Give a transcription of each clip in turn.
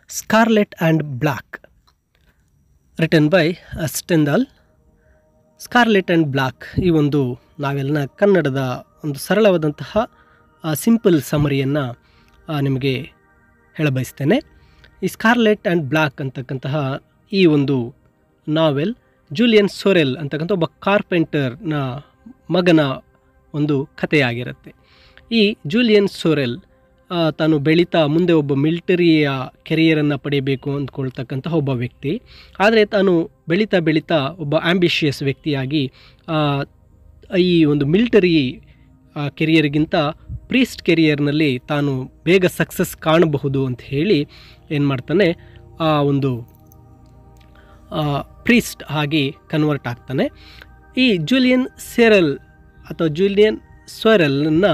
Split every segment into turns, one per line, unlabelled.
scarlet and Black return by Stendhal Scarlet and Black ಈ ಒಂದು ನಾವೆಲ್ನ ಕನ್ನಡದ ಒಂದು ಸರಳವಾದಂತಹ ಸಿಂಪಲ್ ಸಮರಿಯನ್ನು ನಿಮಗೆ ಹೇಳಬಯಸ್ತೇನೆ ಈ ಸ್ಕಾರ್ಲೆಟ್ ಆ್ಯಂಡ್ ಬ್ಲ್ಯಾಕ್ ಅಂತಕ್ಕಂತಹ ಈ ಒಂದು ನಾವೆಲ್ ಜೂಲಿಯನ್ ಸೊರೆಲ್ ಅಂತಕ್ಕಂಥ ಒಬ್ಬ ಕಾರ್ಪೆಂಟರ್ನ ಮಗನ ಒಂದು ಕಥೆಯಾಗಿರುತ್ತೆ ಈ ಜೂಲಿಯನ್ ಸೊರೆಲ್ ಆ, ತಾನು ಬೆಳೀತಾ ಮುಂದೆ ಒಬ್ಬ ಮಿಲಿಟರಿಯ ಕೆರಿಯರನ್ನು ಪಡೆಯಬೇಕು ಅಂದ್ಕೊಳ್ತಕ್ಕಂತಹ ಒಬ್ಬ ವ್ಯಕ್ತಿ ಆದರೆ ತಾನು ಬೆಳೀತಾ ಬೆಳೀತಾ ಒಬ್ಬ ಆ್ಯಂಬಿಷಿಯಸ್ ವ್ಯಕ್ತಿಯಾಗಿ ಆ, ಈ ಒಂದು ಮಿಲಿಟರಿ ಕೆರಿಯರ್ಗಿಂತ ಪ್ರೀಸ್ಟ್ ಕೆರಿಯರ್ನಲ್ಲಿ ತಾನು ಬೇಗ ಸಕ್ಸಸ್ ಕಾಣಬಹುದು ಅಂತ ಹೇಳಿ ಏನು ಮಾಡ್ತಾನೆ ಆ ಒಂದು ಪ್ರೀಸ್ಟ್ ಆಗಿ ಕನ್ವರ್ಟ್ ಆಗ್ತಾನೆ ಈ ಜೂಲಿಯನ್ ಸೆರಲ್ ಅಥವಾ ಜೂಲಿಯನ್ ಸ್ವರಲ್ನ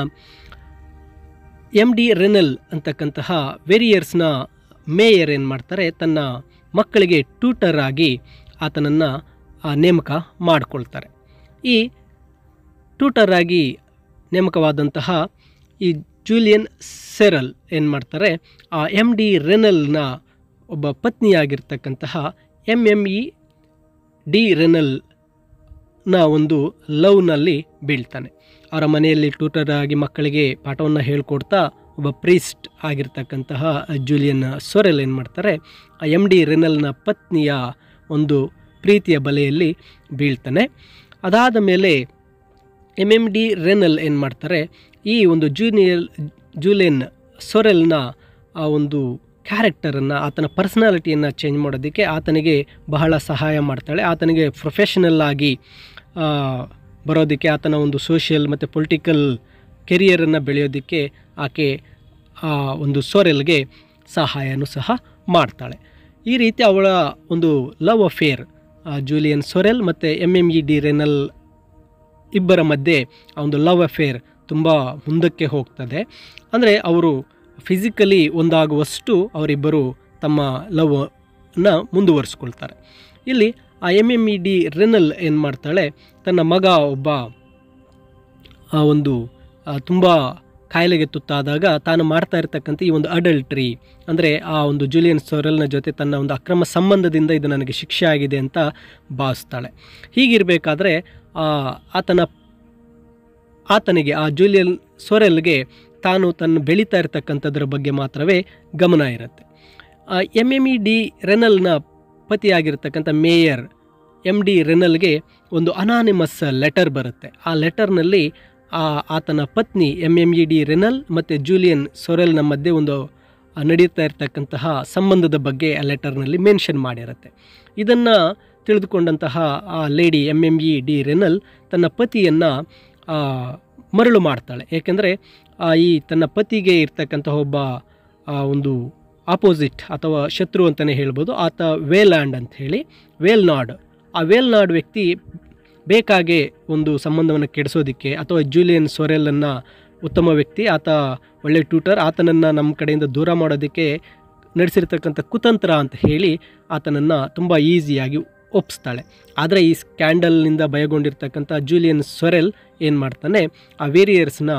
ಎಮ್ ಡಿ ರೆನಲ್ ಅಂತಕ್ಕಂತಹ ವೆರಿಯರ್ಸ್ನ ಮೇಯರ್ ಏನು ಮಾಡ್ತಾರೆ ತನ್ನ ಮಕ್ಕಳಿಗೆ ಟ್ಯೂಟರ್ ಆಗಿ ಆತನನ್ನು ನೇಮಕ ಮಾಡಿಕೊಳ್ತಾರೆ ಈ ಟ್ಯೂಟರ್ ಆಗಿ ನೇಮಕವಾದಂತಹ ಈ ಜೂಲಿಯನ್ ಸೆರಲ್ ಏನು ಮಾಡ್ತಾರೆ ಆ ಎಮ್ ಡಿ ರೆನಲ್ನ ಒಬ್ಬ ಪತ್ನಿಯಾಗಿರ್ತಕ್ಕಂತಹ ಎಮ್ ಎಮ್ ಇ ಡಿ ರೆನಲ್ನ ಒಂದು ಲವ್ನಲ್ಲಿ ಬೀಳ್ತಾನೆ ಅವರ ಮನೆಯಲ್ಲಿ ಟ್ಯೂಟರ್ ಆಗಿ ಮಕ್ಕಳಿಗೆ ಪಾಠವನ್ನು ಹೇಳ್ಕೊಡ್ತಾ ಒಬ್ಬ ಪ್ರೀಸ್ಟ್ ಆಗಿರ್ತಕ್ಕಂತಹ ಜೂಲಿಯನ್ ಸೊರೆಲ್ ಏನು ಮಾಡ್ತಾರೆ ಆ ಎಮ್ ಡಿ ರೆನಲ್ನ ಪತ್ನಿಯ ಒಂದು ಪ್ರೀತಿಯ ಬಲೆಯಲ್ಲಿ ಬೀಳ್ತಾನೆ ಅದಾದ ಮೇಲೆ ಎಮ್ ಎಮ್ ಡಿ ರೆನಲ್ ಏನು ಮಾಡ್ತಾರೆ ಈ ಒಂದು ಜೂನಿಯರ್ ಜೂಲಿಯನ್ ಸೊರೆಲ್ನ ಆ ಒಂದು ಕ್ಯಾರೆಕ್ಟರನ್ನು ಆತನ ಪರ್ಸನಾಲಿಟಿಯನ್ನು ಚೇಂಜ್ ಮಾಡೋದಕ್ಕೆ ಆತನಿಗೆ ಬಹಳ ಸಹಾಯ ಮಾಡ್ತಾಳೆ ಆತನಿಗೆ ಪ್ರೊಫೆಷನಲ್ ಆಗಿ ಆ, ಬರೋದಕ್ಕೆ ಆತನ ಒಂದು ಸೋಷಿಯಲ್ ಮತ್ತು ಪೊಲಿಟಿಕಲ್ ಕೆರಿಯರನ್ನು ಬೆಳೆಯೋದಕ್ಕೆ ಆಕೆ ಆ ಒಂದು ಸೊರೆಲ್ಗೆ ಸಹಾಯನೂ ಸಹ ಮಾಡ್ತಾಳೆ ಈ ರೀತಿ ಅವಳ ಒಂದು ಲವ್ ಅಫೇರ್ ಜೂಲಿಯನ್ ಸೊರೆಲ್ ಮತ್ತು M M E de Renal ಇಬ್ಬರ ಮಧ್ಯೆ ಆ ಒಂದು ಲವ್ ಅಫೇರ್ ತುಂಬ ಮುಂದಕ್ಕೆ ಹೋಗ್ತದೆ ಅಂದರೆ ಅವರು ಫಿಸಿಕಲಿ ಒಂದಾಗುವಷ್ಟು ಅವರಿಬ್ಬರು ತಮ್ಮ ಲವ್ನ ಮುಂದುವರಿಸ್ಕೊಳ್ತಾರೆ ಇಲ್ಲಿ ಆ M M E de Renal ಏನು ಮಾಡ್ತಾಳೆ ತನ್ನ ಮಗ ಒಬ್ಬ ಆ ಒಂದು ತುಂಬ ಕಾಯಿಲೆಗೆ ತುತ್ತಾದಾಗ ತಾನು ಮಾಡ್ತಾ ಇರತಕ್ಕಂಥ ಈ ಒಂದು ಅಡಲ್ಟ್ರಿ ಅಂದರೆ ಆ ಒಂದು ಜೂಲಿಯನ್ ಸೊರೆಲ್ನ ಜೊತೆ ತನ್ನ ಒಂದು ಅಕ್ರಮ ಸಂಬಂಧದಿಂದ ಇದು ನನಗೆ ಶಿಕ್ಷೆ ಆಗಿದೆ ಅಂತ ಭಾವಿಸ್ತಾಳೆ ಹೀಗಿರಬೇಕಾದ್ರೆ ಆತನ ಆತನಿಗೆ ಆ ಜೂಲಿಯನ್ ಸೊರೆಲ್ಗೆ ತಾನು ತನ್ನ ಬೆಳೀತಾ ಇರತಕ್ಕಂಥದ್ರ ಬಗ್ಗೆ ಮಾತ್ರವೇ ಗಮನ ಇರುತ್ತೆ ಎಮ್ ಎಮ್ ಇ ಡಿ ರೆನಲ್ನ ಪತಿಯಾಗಿರ್ತಕ್ಕಂಥ ಮೇಯರ್ ಎಮ್ ಡಿ ರೆನಲ್ಗೆ ಒಂದು ಅನಾನಿಮಸ್ ಲೆಟರ್ ಬರುತ್ತೆ ಆ ಲೆಟರ್ನಲ್ಲಿ ಆ ಆತನ ಪತ್ನಿ M M E de Renal ಮತ್ತು ಜೂಲಿಯನ್ ಸೊರೆಲ್ನ ಮಧ್ಯೆ ಒಂದು ಆ, ನಡೀತಾ ಇರತಕ್ಕಂತಹ ಸಂಬಂಧದ ಬಗ್ಗೆ ಆ ಲೆಟರ್ನಲ್ಲಿ ಮೆನ್ಷನ್ ಮಾಡಿರುತ್ತೆ ಇದನ್ನು ತಿಳಿದುಕೊಂಡಂತಹ ಆ lady M M E de Renal ತನ್ನ ಪತಿಯನ್ನು ಮರಳು ಮಾಡ್ತಾಳೆ ಏಕೆಂದರೆ ಈ ತನ್ನ ಪತಿಗೆ ಇರ್ತಕ್ಕಂತಹ ಒಬ್ಬ ಆ, ಒಂದು ಆಪೋಸಿಟ್ ಅಥವಾ ಶತ್ರು ಅಂತಲೇ ಹೇಳ್ಬೋದು ಆತ ವೇಲ್ಯಾಂಡ್ ಅಂತ ಹೇಳಿ ವೇಲ್ನಾಡ್ ಆ ವೇಲ್ನಾಡ್ ವ್ಯಕ್ತಿ ಬೇಕಾಗೆ ಒಂದು ಸಂಬಂಧವನ್ನು ಕೆಡಿಸೋದಕ್ಕೆ ಅಥವಾ ಜೂಲಿಯನ್ ಸೊರೆಲನ್ನು ಉತ್ತಮ ವ್ಯಕ್ತಿ ಆತ ಒಳ್ಳೆ ಟ್ಯೂಟರ್ ಆತನನ್ನು ನಮ್ಮ ಕಡೆಯಿಂದ ದೂರ ಮಾಡೋದಕ್ಕೆ ನಡೆಸಿರ್ತಕ್ಕಂಥ ಕುತಂತ್ರ ಅಂತ ಹೇಳಿ ಆತನನ್ನು ತುಂಬ ಈಸಿಯಾಗಿ ಒಪ್ಪಿಸ್ತಾಳೆ ಆದರೆ ಈ ಸ್ಕ್ಯಾಂಡಲ್ನಿಂದ ಭಯಗೊಂಡಿರ್ತಕ್ಕಂಥ ಜೂಲಿಯನ್ ಸೊರೆಲ್ ಏನು ಮಾಡ್ತಾನೆ ಆ ವೇರಿಯರ್ಸ್ನ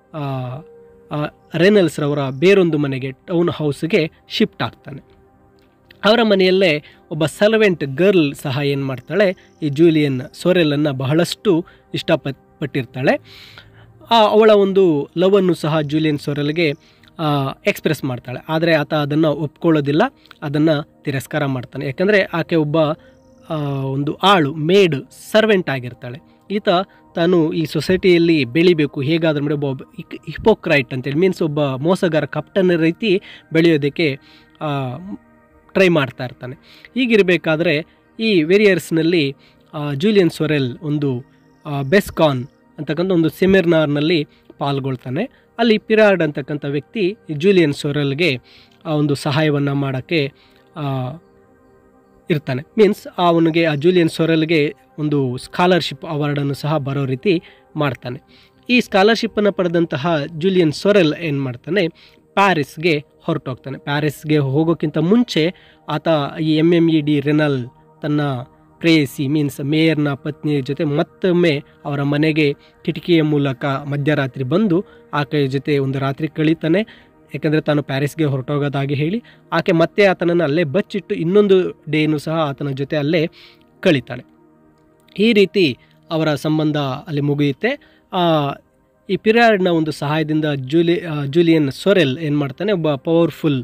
ರೆನಲ್ಸ್ರವರ ಬೇರೊಂದು ಮನೆಗೆ ಟೌನ್ ಹೌಸ್ಗೆ ಶಿಫ್ಟ್ ಆಗ್ತಾನೆ ಅವರ ಮನೆಯಲ್ಲೇ ಒಬ್ಬ ಸರ್ವೆಂಟ್ ಗರ್ಲ್ ಸಹ ಏನು ಮಾಡ್ತಾಳೆ ಈ ಜೂಲಿಯನ್ ಸೊರೆಲನ್ನು ಬಹಳಷ್ಟು ಇಷ್ಟಪಟ್ ಪಟ್ಟಿರ್ತಾಳೆ ಆ ಅವಳ ಒಂದು ಲವನ್ನು ಸಹ ಜೂಲಿಯನ್ ಸೊರೆಲ್ಗೆ ಎಕ್ಸ್ಪ್ರೆಸ್ ಮಾಡ್ತಾಳೆ ಆದರೆ ಆತ ಅದನ್ನು ಒಪ್ಕೊಳ್ಳೋದಿಲ್ಲ ಅದನ್ನು ತಿರಸ್ಕಾರ ಮಾಡ್ತಾನೆ ಯಾಕಂದರೆ ಆಕೆ ಒಬ್ಬ ಆ, ಒಂದು ಆಳು ಮೇಡ್ ಸರ್ವೆಂಟ್ ಆಗಿರ್ತಾಳೆ ಈತ ತಾನು ಈ ಸೊಸೈಟಿಯಲ್ಲಿ ಬೆಳಿಬೇಕು ಹೇಗಾದ್ರೂ ಮಾಡಿ ಒಬ್ಬ ಹಿಪೋಕ್ರೈಟ್ ಅಂತೇಳಿ ಮೀನ್ಸ್ ಒಬ್ಬ ಮೋಸಗಾರ ಕಪ್ಟನ್ ರೀತಿ ಬೆಳೆಯೋದಕ್ಕೆ ಟ್ರೈ ಮಾಡ್ತಾ ಇರ್ತಾನೆ ಹೀಗಿರಬೇಕಾದ್ರೆ ಈ ವೇರಿಯರ್ಸ್ನಲ್ಲಿ ಜೂಲಿಯನ್ ಸೊರೆಲ್ ಒಂದು ಬೆಸ್ಕಾನ್ ಅಂತಕ್ಕಂಥ ಒಂದು ಸೆಮಿನಾರ್ನಲ್ಲಿ ಪಾಲ್ಗೊಳ್ತಾನೆ ಅಲ್ಲಿ ಪಿರಾರ್ಡ್ ಅಂತಕ್ಕಂಥ ವ್ಯಕ್ತಿ ಈ ಜೂಲಿಯನ್ ಸೊರೆಲ್ಗೆ ಆ ಒಂದು ಸಹಾಯವನ್ನು ಮಾಡೋಕ್ಕೆ ಇರ್ತಾನೆ ಮೀನ್ಸ್ ಅವನಿಗೆ ಆ ಜೂಲಿಯನ್ ಸೊರೆಲ್ಗೆ ಒಂದು ಸ್ಕಾಲರ್ಶಿಪ್ ಅವಾರ್ಡನ್ನು ಸಹ ಬರೋ ರೀತಿ ಮಾಡ್ತಾನೆ ಈ ಸ್ಕಾಲರ್ಶಿಪ್ಪನ್ನು ಪಡೆದಂತಹ ಜೂಲಿಯನ್ ಸೊರೆಲ್ ಏನು ಮಾಡ್ತಾನೆ ಪ್ಯಾರಿಸ್ಗೆ ಹೊರಟೋಗ್ತಾನೆ ಪ್ಯಾರಿಸ್ಗೆ ಹೋಗೋಕ್ಕಿಂತ ಮುಂಚೆ ಆತ ಈ M M E de Renal ತನ್ನ ಪ್ರೇಯಸಿ ಮೀನ್ಸ್ ಮೇಯರ್ನ ಪತ್ನಿಯ ಜೊತೆ ಮತ್ತೊಮ್ಮೆ ಅವರ ಮನೆಗೆ ಕಿಟಕಿಯ ಮೂಲಕ ಮಧ್ಯರಾತ್ರಿ ಬಂದು ಆಕೆಯ ಜೊತೆ ಒಂದು ರಾತ್ರಿ ಕಳೀತಾನೆ ಯಾಕಂದರೆ ತಾನು ಪ್ಯಾರಿಸ್ಗೆ ಹೊರಟೋಗೋದಾಗಿ ಹೇಳಿ ಆಕೆ ಮತ್ತೆ ಆತನನ್ನು ಅಲ್ಲೇ ಬಚ್ಚಿಟ್ಟು ಇನ್ನೊಂದು ಡೇನು ಸಹ ಆತನ ಜೊತೆ ಅಲ್ಲೇ ಕಳೀತಾಳೆ ಈ ರೀತಿ ಅವರ ಸಂಬಂಧ ಅಲ್ಲಿ ಮುಗಿಯುತ್ತೆ ಆ, ಈ ಪಿರಾರ್ಡ್ನ ಒಂದು ಸಹಾಯದಿಂದ ಜೂಲಿ ಆ, ಜೂಲಿಯನ್ ಸೊರೆಲ್ ಏನು ಮಾಡ್ತಾನೆ ಒಬ್ಬ ಪವರ್ಫುಲ್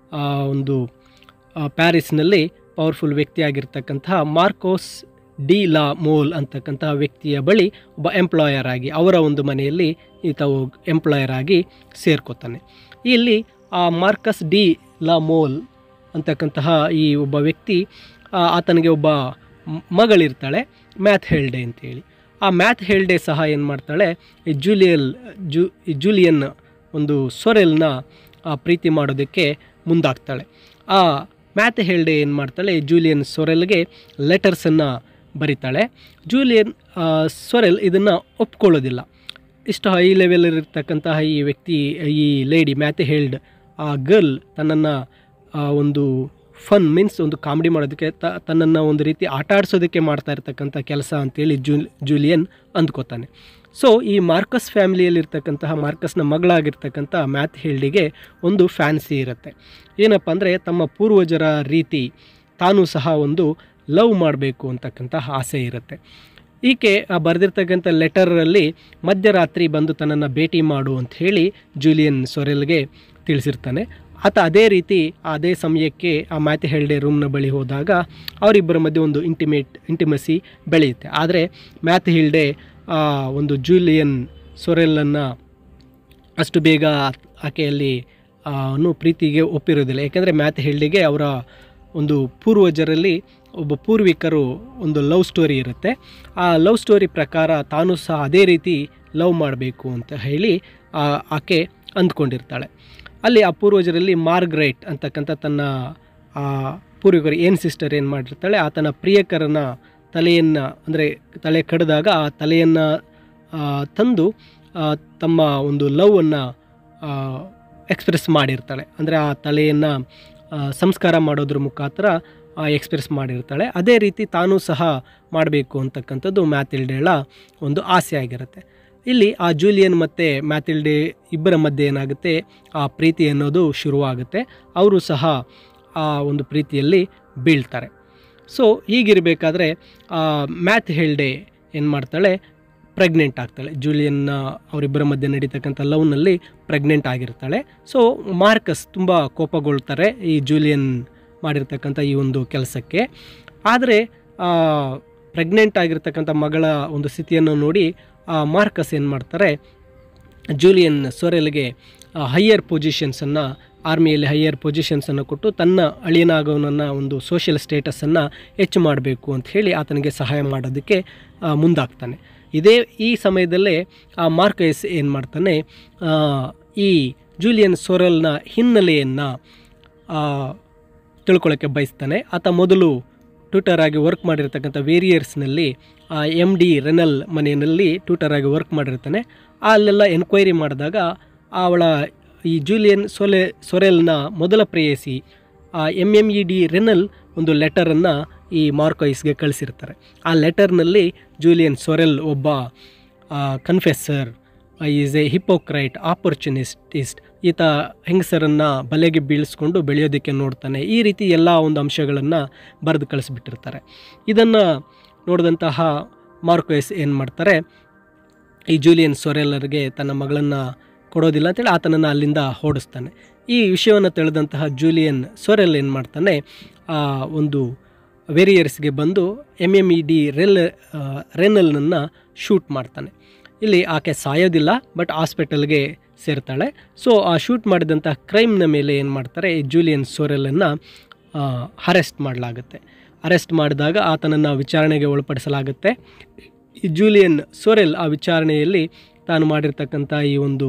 ಒಂದು ಆ, ಪ್ಯಾರಿಸ್ನಲ್ಲಿ ಪವರ್ಫುಲ್ ವ್ಯಕ್ತಿಯಾಗಿರ್ತಕ್ಕಂತಹ ಮಾರ್ಕೋಸ್ ಡಿ ಲಾ ಮೋಲ್ ಅಂತಕ್ಕಂತಹ ವ್ಯಕ್ತಿಯ ಬಳಿ ಒಬ್ಬ ಎಂಪ್ಲಾಯರ್ ಆಗಿ ಅವರ ಒಂದು ಮನೆಯಲ್ಲಿ ಈತ ಹೋಗ್- ಎಂಪ್ಲಾಯರ್ ಆಗಿ ಸೇರ್ಕೋತಾನೆ ಇಲ್ಲಿ ಆ ಮಾರ್ಕಸ್ ಡಿ ಲಾ ಮೋಲ್ ಅಂತಕ್ಕಂತಹ ಈ ಒಬ್ಬ ವ್ಯಕ್ತಿ ಆ, ಆತನಿಗೆ ಒಬ್ಬ ಮ್- ಮಗಳಿರ್ತಾಳೆ ಮ್ಯಾಥ್ ಹೆಲ್ಡೆ ಅಂತೇಳಿ ಆ ಮ್ಯಾಥ್ ಹೆಲ್ಡೆ ಸಹ ಏನು ಮಾಡ್ತಾಳೆ ಈ ಜೂಲಿಯಲ್ ಜೂ ಈ ಜೂಲಿಯನ್ ಒಂದು ಸೊರೆಲ್ನ ಆ, ಪ್ರೀತಿ ಮಾಡೋದಕ್ಕೆ ಮುಂದಾಗ್ತಾಳೆ ಆ ಮ್ಯಾಥ್ ಹೆಲ್ಡೆ ಏನು ಮಾಡ್ತಾಳೆ ಜೂಲಿಯನ್ ಸೊರೆಲ್ಗೆ ಲೆಟರ್ಸನ್ನು ಬರಿತಾಳೆ ಜೂಲಿಯನ್ ಆ, ಸೊರೆಲ್ ಇದನ್ನು ಒಪ್ಕೊಳ್ಳೋದಿಲ್ಲ ಇಷ್ಟು ಹೈ ಲೆವೆಲ್ ಇರತಕ್ಕಂತಹ ಈ ವ್ಯಕ್ತಿ ಈ ಲೇಡಿ ಮ್ಯಾಥೆ ಹೆಲ್ಡ್ ಆ ಗರ್ಲ್ ತನ್ನನ್ನು ಒಂದು ಫನ್ ಮೀನ್ಸ್ ಒಂದು ಕಾಮಿಡಿ ಮಾಡೋದಕ್ಕೆ ತ ತನ್ನನ್ನು ಒಂದು ರೀತಿ ಆಟ ಆಡಿಸೋದಕ್ಕೆ ಮಾಡ್ತಾ ಇರ್ತಕ್ಕಂಥ ಕೆಲಸ ಅಂತೇಳಿ ಜೂಲ್ ಜೂಲಿಯನ್ ಅಂದ್ಕೋತಾನೆ ಸೊ ಈ ಮಾರ್ಕಸ್ ಫ್ಯಾಮಿಲಿಯಲ್ಲಿರ್ತಕ್ಕಂತಹ ಮಾರ್ಕಸ್ನ ಮಗಳಾಗಿರ್ತಕ್ಕಂಥ ಮ್ಯಾಥ್ ಹೆಲ್ಡಿಗೆ ಒಂದು ಫ್ಯಾನ್ಸಿ ಇರುತ್ತೆ ಏನಪ್ಪ ಅಂದರೆ ತಮ್ಮ ಪೂರ್ವಜರ ರೀತಿ ತಾನೂ ಸಹ ಒಂದು ಲವ್ ಮಾಡಬೇಕು ಅಂತಕ್ಕಂಥ ಆಸೆ ಇರುತ್ತೆ ಈಕೆ ಆ ಬರೆದಿರ್ತಕ್ಕಂಥ ಲೆಟರಲ್ಲಿ ಮಧ್ಯರಾತ್ರಿ ಬಂದು ತನ್ನನ್ನು ಭೇಟಿ ಮಾಡು ಅಂತ ಹೇಳಿ ಜೂಲಿಯನ್ ಸೊರೆಲ್ಗೆ ತಿಳಿಸಿರ್ತಾನೆ ಆತ ಅದೇ ರೀತಿ ಅದೇ ಸಮಯಕ್ಕೆ ಆ ಮ್ಯಾಥೆ ಹೆಲ್ಡೆ ರೂಮ್ನ ಬಳಿ ಹೋದಾಗ ಅವರಿಬ್ಬರ ಮಧ್ಯೆ ಒಂದು ಇಂಟಿಮೇಟ್ ಇಂಟಿಮಸಿ ಬೆಳೆಯುತ್ತೆ ಆದರೆ ಮ್ಯಾಥ್ ಹಿಲ್ಡೆ ಆ ಒಂದು ಜೂಲಿಯನ್ ಸೊರೆಲ್ಲನ್ನು ಅಷ್ಟು ಬೇಗ ಆಕೆಯಲ್ಲಿ ಆ, ಅನ್ನು ಪ್ರೀತಿಗೆ ಒಪ್ಪಿರೋದಿಲ್ಲ ಯಾಕೆಂದರೆ ಮ್ಯಾಥ್ ಹೆಲ್ಡಿಗೆ ಅವರ ಒಂದು ಪೂರ್ವಜರಲ್ಲಿ ಒಬ್ಬ ಪೂರ್ವಿಕರು ಒಂದು ಲವ್ ಸ್ಟೋರಿ ಇರುತ್ತೆ ಆ ಲವ್ ಸ್ಟೋರಿ ಪ್ರಕಾರ ತಾನು ಸಹ ಅದೇ ರೀತಿ ಲವ್ ಮಾಡಬೇಕು ಅಂತ ಹೇಳಿ ಆ, ಆಕೆ ಅಂದ್ಕೊಂಡಿರ್ತಾಳೆ ಅಲ್ಲಿ ಆ ಪೂರ್ವಜರಲ್ಲಿ ಮಾರ್ಗ್ರೇಟ್ ಅಂತಕ್ಕಂಥ ತನ್ನ ಆ ಪೂರ್ವಿಕರು ಏನು ಸಿಸ್ಟರ್ ಏನು ಮಾಡಿರ್ತಾಳೆ ಆತನ ಪ್ರಿಯಕರನ ತಲೆಯನ್ನು ಅಂದರೆ ತಲೆ ಕಡಿದಾಗ ಆ ತಲೆಯನ್ನು ತಂದು ಆ, ತಮ್ಮ ಒಂದು ಲವನ್ನು ಎಕ್ಸ್ಪ್ರೆಸ್ ಮಾಡಿರ್ತಾಳೆ ಅಂದರೆ ಆ ತಲೆಯನ್ನು ಸಂಸ್ಕಾರ ಮಾಡೋದ್ರ ಮುಖಾಂತರ ಎಕ್ಸ್ಪ್ರೆಸ್ ಮಾಡಿರ್ತಾಳೆ ಅದೇ ರೀತಿ ತಾನೂ ಸಹ ಮಾಡಬೇಕು ಅಂತಕ್ಕಂಥದ್ದು ಮ್ಯಾಥಿಲ್ಡೇಳ ಒಂದು ಆಸೆ ಆಗಿರುತ್ತೆ ಇಲ್ಲಿ ಆ ಜೂಲಿಯನ್ ಮತ್ತು ಮ್ಯಾಥಿಲ್ಡೆ ಇಬ್ಬರ ಮಧ್ಯೆ ಏನಾಗುತ್ತೆ ಆ ಪ್ರೀತಿ ಅನ್ನೋದು ಶುರುವಾಗುತ್ತೆ ಅವರು ಸಹ ಆ ಒಂದು ಪ್ರೀತಿಯಲ್ಲಿ ಬೀಳ್ತಾರೆ ಸೊ ಹೀಗಿರಬೇಕಾದ್ರೆ ಮ್ಯಾಥ್ ಹೆಲ್ಡೆ ಏನು ಮಾಡ್ತಾಳೆ ಪ್ರೆಗ್ನೆಂಟ್ ಆಗ್ತಾಳೆ ಜೂಲಿಯನ್ನ ಅವರಿಬ್ಬರ ಮಧ್ಯೆ ನಡೀತಕ್ಕಂಥ ಲವ್ನಲ್ಲಿ ಪ್ರೆಗ್ನೆಂಟ್ ಆಗಿರ್ತಾಳೆ ಸೊ ಮಾರ್ಕಸ್ ತುಂಬ ಕೋಪಗೊಳ್ತಾರೆ ಈ ಜೂಲಿಯನ್ ಮಾಡಿರ್ತಕ್ಕಂಥ ಈ ಒಂದು ಕೆಲಸಕ್ಕೆ ಆದರೆ ಪ್ರೆಗ್ನೆಂಟ್ ಆಗಿರ್ತಕ್ಕಂಥ ಮಗಳ ಒಂದು ಸ್ಥಿತಿಯನ್ನು ನೋಡಿ ಆ ಮಾರ್ಕಸ್ ಏನು ಮಾಡ್ತಾರೆ ಜೂಲಿಯನ್ ಸೊರೆಲ್ಗೆ ಹೈಯರ್ ಪೊಸಿಷನ್ಸನ್ನು ಆರ್ಮಿಯಲ್ಲಿ ಹೈಯರ್ ಪೊಸಿಷನ್ಸನ್ನು ಕೊಟ್ಟು ತನ್ನ ಅಳಿಯನಾಗೋನನ್ನು ಒಂದು ಸೋಷಿಯಲ್ ಸ್ಟೇಟಸನ್ನು ಹೆಚ್ಚು ಮಾಡಬೇಕು ಅಂತ ಹೇಳಿ ಆತನಿಗೆ ಸಹಾಯ ಮಾಡೋದಕ್ಕೆ ಆ, ಮುಂದಾಗ್ತಾನೆ ಇದೇ ಈ ಸಮಯದಲ್ಲೇ ಆ ಮಾರ್ಕೈಸ್ ಏನು ಮಾಡ್ತಾನೆ ಆ, ಈ ಜೂಲಿಯನ್ ಸೊರೆಲ್ನ ಹಿನ್ನೆಲೆಯನ್ನು ತಿಳ್ಕೊಳ್ಳೋಕ್ಕೆ ಬಯಸ್ತಾನೆ ಆತ ಮೊದಲು ಟ್ಯೂಟರ್ ಆಗಿ ವರ್ಕ್ ಮಾಡಿರ್ತಕ್ಕಂಥ ವೇರಿಯರ್ಸ್ನಲ್ಲಿ ಎಮ್ ಡಿ ರೆನಲ್ ಮನೆಯಲ್ಲಿ ಟ್ಯೂಟರ್ ಆಗಿ ವರ್ಕ್ ಮಾಡಿರ್ತಾನೆ ಅಲ್ಲೆಲ್ಲ ಎನ್ಕ್ವೈರಿ ಮಾಡಿದಾಗ ಅವಳ ಈ ಜೂಲಿಯನ್ ಸೊಲೆ ಸೊರೆಲ್ನ ಮೊದಲ ಪ್ರೇಯಸಿ M M E de Renal ಒಂದು ಲೆಟರನ್ನು ಈ ಮಾರ್ಕೊಯ್ಸ್ಗೆ ಕಳಿಸಿರ್ತಾರೆ ಆ ಲೆಟರ್ನಲ್ಲಿ ಜೂಲಿಯನ್ ಸೊರೆಲ್ ಒಬ್ಬ confessor is a hypocrite opportunist ಈತ ಹೆಂಗಸರನ್ನು ಬಲೆಗೆ ಬೀಳಿಸ್ಕೊಂಡು ಬೆಳೆಯೋದಕ್ಕೆ ನೋಡ್ತಾನೆ ಈ ರೀತಿ ಎಲ್ಲ ಒಂದು ಅಂಶಗಳನ್ನು ಬರೆದು ಕಳಿಸ್ಬಿಟ್ಟಿರ್ತಾರೆ ಇದನ್ನು ನೋಡಿದಂತಹ ಮಾರ್ಕೊಯ್ಸ್ ಏನು ಮಾಡ್ತಾರೆ ಈ ಜೂಲಿಯನ್ ಸೊರೆಲ್ಲರ್ಗೆ ತನ್ನ ಮಗಳನ್ನು ಕೊಡೋದಿಲ್ಲ ಅಂತೇಳಿ ಆತನನ್ನು ಅಲ್ಲಿಂದ ಓಡಿಸ್ತಾನೆ ಈ ವಿಷಯವನ್ನು ತಿಳಿದಂತಹ ಜೂಲಿಯನ್ ಸೊರೆಲ್ ಏನು ಮಾಡ್ತಾನೆ ಆ ಒಂದು ವೇರಿಯರ್ಸ್ಗೆ ಬಂದು ಎಮ್ ಎಮ್ ಇ ಡಿ ರೆಲ್ ರೆನಲ್ನನ್ನು ಶೂಟ್ ಮಾಡ್ತಾನೆ ಇಲ್ಲಿ ಆಕೆ ಸಾಯೋದಿಲ್ಲ ಬಟ್ ಹಾಸ್ಪಿಟಲ್ಗೆ ಸೇರ್ತಾಳೆ ಸೊ ಆ ಶೂಟ್ ಮಾಡಿದಂಥ ಕ್ರೈಮ್ನ ಮೇಲೆ ಏನು ಮಾಡ್ತಾರೆ ಈ ಜೂಲಿಯನ್ ಸೋರೆಲನ್ನು ಅರೆಸ್ಟ್ ಮಾಡಲಾಗುತ್ತೆ ಅರೆಸ್ಟ್ ಮಾಡಿದಾಗ ಆತನನ್ನು ವಿಚಾರಣೆಗೆ ಒಳಪಡಿಸಲಾಗುತ್ತೆ ಈ ಜೂಲಿಯನ್ ಸೋರೆಲ್ ಆ ವಿಚಾರಣೆಯಲ್ಲಿ ತಾನು ಮಾಡಿರ್ತಕ್ಕಂಥ ಈ ಒಂದು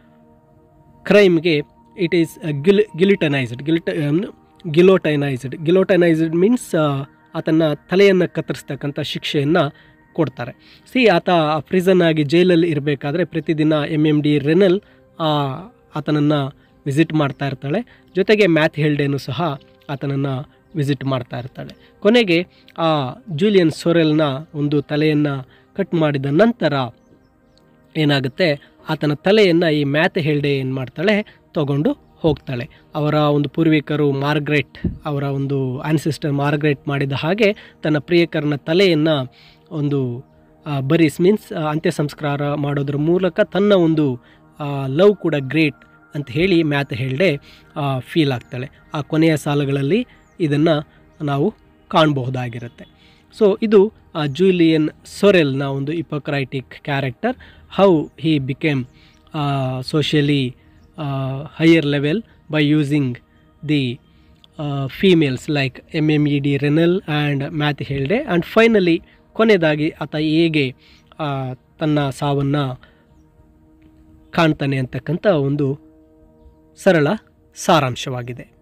ಕ್ರೈಮ್ಗೆ ಇಟ್ ಈಸ್ ಗಿಲ್ ಗಿಲಿಟನೈಸ್ಡ್ ಗಿಲಿಟ ಗಿಲೋಟೈನೈಸ್ಡ್ ಗಿಲೋಟೈನೈಸ್ಡ್ ಮೀನ್ಸ್ ಆತನ ತಲೆಯನ್ನು ಕತ್ತರಿಸ್ತಕ್ಕಂಥ ಶಿಕ್ಷೆಯನ್ನು ಕೊಡ್ತಾರೆ ಸಿ ಆತ ಪ್ರಿಸನ್ ಆಗಿ ಜೈಲಲ್ಲಿ ಇರಬೇಕಾದ್ರೆ ಪ್ರತಿದಿನ ಎಮ್ ಎಮ್ ಡಿ ರೆನಲ್ ಆತನನ್ನು ವಿಸಿಟ್ ಮಾಡ್ತಾ ಇರ್ತಾಳೆ ಜೊತೆಗೆ ಮ್ಯಾಥ್ ಹೆಲ್ಡೇನು ಸಹ ಆತನನ್ನು ವಿಸಿಟ್ ಮಾಡ್ತಾ ಇರ್ತಾಳೆ ಕೊನೆಗೆ ಆ ಜೂಲಿಯನ್ ಸೊರೆಲ್ನ ಒಂದು ತಲೆಯನ್ನು ಕಟ್ ಮಾಡಿದ ನಂತರ ಏನಾಗುತ್ತೆ ಆತನ ತಲೆಯನ್ನು ಈ ಮ್ಯಾಥ್ ಹೆಲ್ಡೆ ಏನು ಮಾಡ್ತಾಳೆ ತಗೊಂಡು ಹೋಗ್ತಾಳೆ ಅವರ ಒಂದು ಪೂರ್ವಿಕರು ಮಾರ್ಗ್ರೆಟ್ ಅವರ ಒಂದು ಆನ್ಸಿಸ್ಟರ್ ಮಾರ್ಗ್ರೆಟ್ ಮಾಡಿದ ಹಾಗೆ ತನ್ನ ಪ್ರಿಯಕರನ ತಲೆಯನ್ನು ಒಂದು ಬರೀಸ್ ಮೀನ್ಸ್ ಅಂತ್ಯ ಸಂಸ್ಕಾರ ಮಾಡೋದ್ರ ಮೂಲಕ ತನ್ನ ಒಂದು ಲವ್ ಕೂಡ ಗ್ರೇಟ್ ಅಂತ ಹೇಳಿ ಮ್ಯಾತ್ ಹೇಳ್ಡೆ ಫೀಲ್ ಆಗ್ತಾಳೆ ಆ ಕೊನೆಯ ಸಾಲುಗಳಲ್ಲಿ ಇದನ್ನು ನಾವು ಕಾಣಬಹುದಾಗಿರುತ್ತೆ ಸೊ ಇದು ಜೂಲಿಯನ್ ಸೊರೆಲ್ನ ಒಂದು hypocritic character how he became socially higher level by using the females like M M E de Renal and Mathilde and finally ಕೊನೆಯದಾಗಿ ಆತ ಹೇಗೆ ಆ, ತನ್ನ ಸಾವನ್ನು ಕಾಣ್ತಾನೆ ಅಂತಕ್ಕಂಥ ಒಂದು ಸರಳ ಸಾರಾಂಶವಾಗಿದೆ